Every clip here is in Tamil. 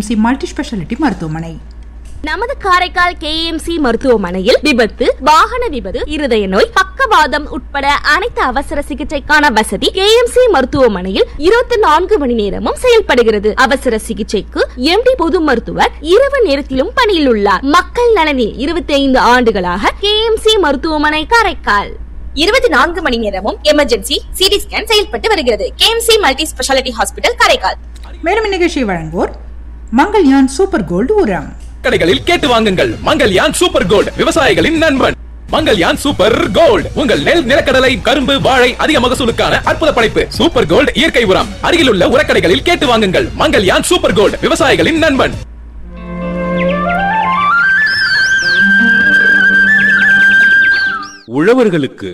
கேஎம்சி மல்டி ஸ்பெஷாலிட்டி மருத்துவமனை நமது காரைக்கால் கேஎம்சி மருத்துவமனையில் விபத்து வாகன விபத்து இருதய நோய் பக்கவாதம் உட்பட அனைத்து அவசர சிகிச்சைக்கான வசதி கேஎம்சி மருத்துவமனையில் இருபத்தி நான்கு மணி நேரமும் செயல்படுகிறது அவசர சிகிச்சைக்கு எம்டி பொது மருத்துவர் இரவு நேரத்திலும் பணியில் உள்ளார் மக்கள் நலனில் இருபத்தி ஐந்து ஆண்டுகளாக கேஎம்சி மருத்துவமனை காரைக்கால் இருபத்தி நான்கு மணி நேரமும் எமர்ஜென்சி சிடி ஸ்கேன் செயல்பட்டு வருகிறது KMC multi speciality hospital Karaikal மேலும் இந்நிகழ்ச்சியை வழங்குவோர் மங்கள்யான் சூப்பர் கோல்டு உரம் கடைகளில் கேட்டு வாங்குங்கள் மங்கல்யான் சூப்பர் கோல்ட் விவசாயிகளின் நண்பன் மங்கல்யான் சூப்பர் கோல்ட் உங்கள் நெல் நிலக்கடலை கரும்பு வாழை அதிக மகசூலுக்கான அற்புத படைப்பு சூப்பர் கோல்ட் இயற்கை உரம் அருகிலுள்ள உரக்கடைகளில் கேட்டு வாங்குங்கள் மங்கல்யான் சூப்பர் கோல்ட் விவசாயிகளின் நண்பன் உழவர்களுக்கு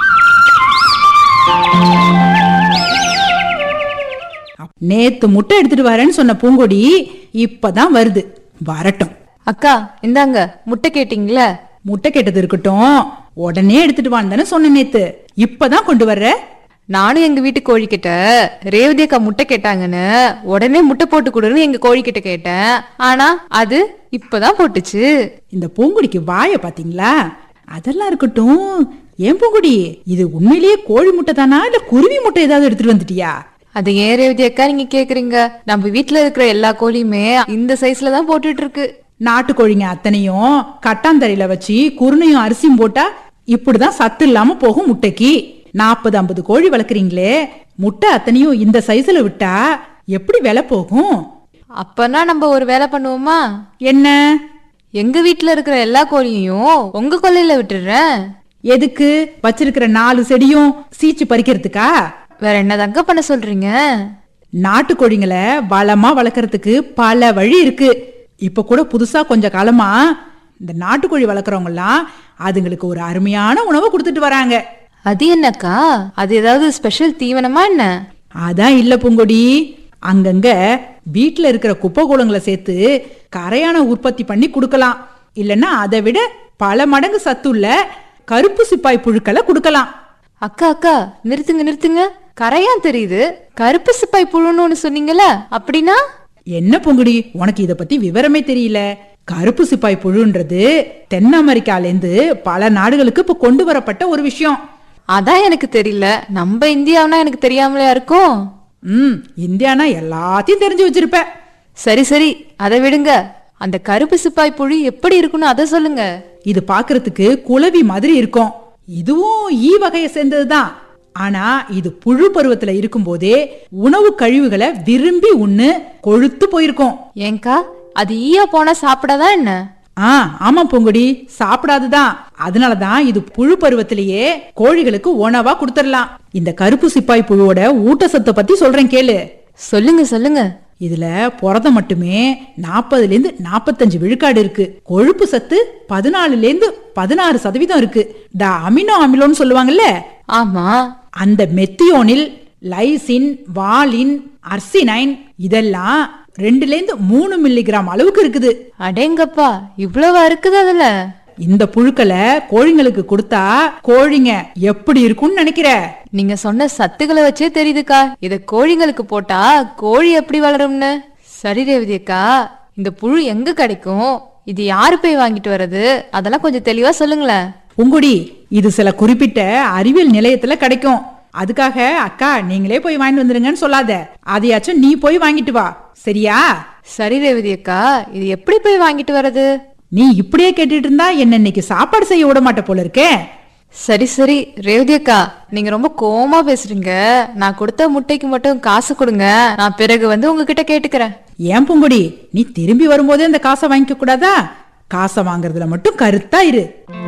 நேத்து முட்டை எடுத்துட்டு வரேன்னு சொன்ன பூங்கொடி இப்பதான் வருது வரட்டும் அக்கா இந்தாங்க முட்டை கேட்டீங்களே முட்டை கேட்டது இருக்கட்டும் உடனே எடுத்துட்டு வான்னு தானே சொன்ன நேத்து இப்பதான் கொண்டு வர்ற நானும் எங்க வீட்டு கோழி கிட்ட ரேவதி அக்கா முட்டை கேட்டாங்கன்னு உடனே முட்டை போட்டு கொடுன்னு எங்க கோழி கிட்ட கேட்டேன் ஆனா அது இப்பதான் போட்டுச்சு இந்த பூங்குடிக்கு வாய பாத்தீங்களா அதெல்லாம் இருக்கட்டும் ஏன் பூங்குடி இது உண்மையிலேயே கோழி முட்டை தானா இல்ல குருவி முட்டை ஏதாவது எடுத்துட்டு வந்துட்டியா அது ஏன் ரேவதி அக்கா நீங்க கேக்குறீங்க நம்ம வீட்ல இருக்கிற எல்லா கோழியுமே இந்த சைஸ்ல தான் போட்டுட்டு இருக்கு நாட்டுக்கோழிங்க அத்தனையும் கட்டாந்தரையில வச்சு குருணையும் அரிசியும் போட்டா இப்படிதான் சத்து இல்லாம போகும் முட்டைக்கு நாற்பது ஐம்பது கோழி வளர்க்குறீங்களே முட்டை அத்தனையும் இந்த சைஸ்ல விட்டா எப்படி விலை போகும் அப்பனா நம்ம ஒரு வேலை பண்ணுவோமா என்ன எங்க வீட்ல இருக்கிற எல்லா கோழியையும் உங்க கொல்லையில விட்டுடுறேன் எதுக்கு வச்சிருக்கிற நாலு செடியும் சீச்சு பறிக்கிறதுக்கா வேற என்னதாங்க பண்ண சொல்றீங்க நாட்டுக்கோழிங்களை வளமா வளர்க்கறதுக்கு பல வழி இருக்கு இப்ப கூட புதுசா கொஞ்ச காலமா இந்த நாட்டுக்கோழி வளர்க்குறவங்கலாம் அதுங்களுக்கு ஒரு அருமையான உணவை கொடுத்துட்டு வராங்க அது என்னக்கா அது ஏதாவது ஸ்பெஷல் தீவனமா என்ன அதான் இல்ல பூங்கொடி அங்கங்க வீட்ல இருக்கிற குப்பை கூலங்களை சேர்த்து கரையான உற்பத்தி பண்ணி கொடுக்கலாம் இல்லைன்னா அதை விட பல மடங்கு சத்துள்ள கருப்பு சிப்பாய் புழுக்களை கொடுக்கலாம் அக்கா அக்கா நிறுத்துங்க நிறுத்துங்க கரையான் தெரியுது கருப்பு சிப்பாய் புழுன்னு ஒண்ணு சொன்னீங்கல்ல அப்படின்னா என்ன பொங்குடி உனக்கு இத பத்தி விவரமே தெரியல கருப்பு சிப்பாய் புழுன்றது தென் அமெரிக்காலேருந்து பல நாடுகளுக்கு இப்ப கொண்டு வரப்பட்ட ஒரு விஷயம் அதான் எனக்கு தெரியல நம்ம இந்தியாவுனா எனக்கு தெரியாமலையா இருக்கும் ம் இந்தியானா எல்லாத்தையும் தெரிஞ்சு வச்சிருப்ப சரி சரி அதை விடுங்க அந்த கருப்பு சிப்பாய் புழு எப்படி இருக்குன்னு அதை சொல்லுங்க இது பார்க்கிறதுக்கு குளவி மாதிரி இருக்கும் இதுவும் ஈ வகையை சேர்ந்ததுதான் ஆனா இது புழு பருவத்துல இருக்கும்போதே உணவு கழிவுகளை விரும்பி உண்ணு கொழுத்து போயிருக்கும் ஏங்கா அது ஈயா போனா சாப்பிடாதா என்ன ஆ ஆமா பொங்குடி சாப்பிடாதுதான் அதனாலதான் இது புழு பருவத்திலேயே கோழிகளுக்கு உணவா கொடுத்துடலாம் இந்த கருப்பு சிப்பாய் புழுவோட ஊட்டச்சத்தை பத்தி சொல்றேன் கேளு சொல்லுங்க சொல்லுங்க இதுல புரதம் மட்டுமே நாற்பதுல இருந்து நாற்பத்தஞ்சு விழுக்காடு இருக்கு கொழுப்பு சத்து பதினாலுல இருந்து பதினாறு சதவீதம் இருக்கு த அமினோ அமிலோன்னு சொல்லுவாங்கல்ல ஆமா அந்த மெத்தியோனில் லைசின் வாலின் அர்சினைன் இதெல்லாம் ரெண்டுல இருந்து மூணு மில்லிகிராம் அளவுக்கு இருக்குது அடேங்கப்பா இவ்வளவா இருக்குது அதுல இந்த புழுக்களை கோழிங்களுக்கு கொடுத்தா கோழிங்க எப்படி இருக்கும்னு நினைக்கிற நீங்க சொன்ன சத்துக்களை வச்சே தெரியுதுக்கா இத கோழிங்களுக்கு போட்டா கோழி எப்படி வளரும்னு சரி ரேவதி அக்கா இந்த புழு எங்க கிடைக்கும் இது யாரு போய் வாங்கிட்டு வர்றது அதெல்லாம் கொஞ்சம் தெளிவா சொல்லுங்களேன் உங்குடி இது சில குறிப்பிட்ட அறிவியல் நிலையத்துல கிடைக்கும் அதுக்காக அக்கா நீங்களே போய் வாங்கிட்டு வந்துருங்கன்னு சொல்லாத அதையாச்சும் நீ போய் வாங்கிட்டு வா சரியா சரி ரேவதி அக்கா இது எப்படி போய் வாங்கிட்டு வர்றது நீ இப்படியே கேட்டுட்டு இருந்தா என்ன இன்னைக்கு சாப்பாடு செய்ய விட மாட்ட போல இருக்கே சரி சரி ரேவதி அக்கா நீங்க ரொம்ப கோவமா பேசுறீங்க நான் கொடுத்த முட்டைக்கு மட்டும் காசு கொடுங்க நான் பிறகு வந்து உங்ககிட்ட கேட்டுக்கிறேன் ஏன் பூங்குடி நீ திரும்பி வரும்போதே அந்த காசை வாங்கிக்க கூடாதா காசை வாங்குறதுல மட்டும் கருத்தா இரு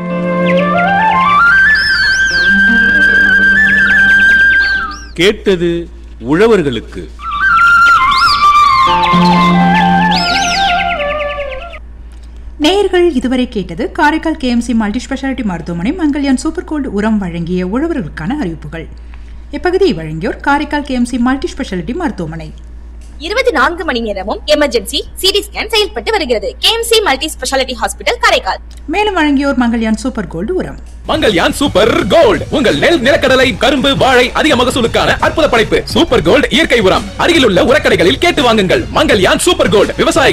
கேட்டது உழவர்களுக்கு நேயர்கள் இதுவரை கேட்டது காரைக்கால் கேஎம்சி மல்டி ஸ்பெஷாலிட்டி மருத்துவமனை மங்கல்யான் சூப்பர் கோல்டு உரம் வழங்கிய உழவர்களுக்கான அறிவிப்புகள் இப்பகுதியை வழங்கியோர் காரைக்கால் கேஎம்சி மல்டி ஸ்பெஷாலிட்டி மருத்துவமனை இருபத்தி நான்கு மணி நேரமும் எமர்ஜென்சி சிடி ஸ்கேன் செயல்பட்டு வருகிறது KMC multi speciality hospital Karaikal மேலும் வழங்கியோர் மங்கல்யான் சூப்பர் கோல்டு உரம் மங்கல்யான் சூப்பர் கோல்ட் உங்கள் நெல் நிலக்கடலை கரும்பு வாழை அதிக மகசூலுக்கான அற்புத படைப்பு சூப்பர் கோல்ட் இயற்கை உரம் அருகிலுள்ள உரக்கடைகளில் கேட்டு வாங்குங்கள் மங்கல்யான் சூப்பர் கோல்ட் விவசாயிகள்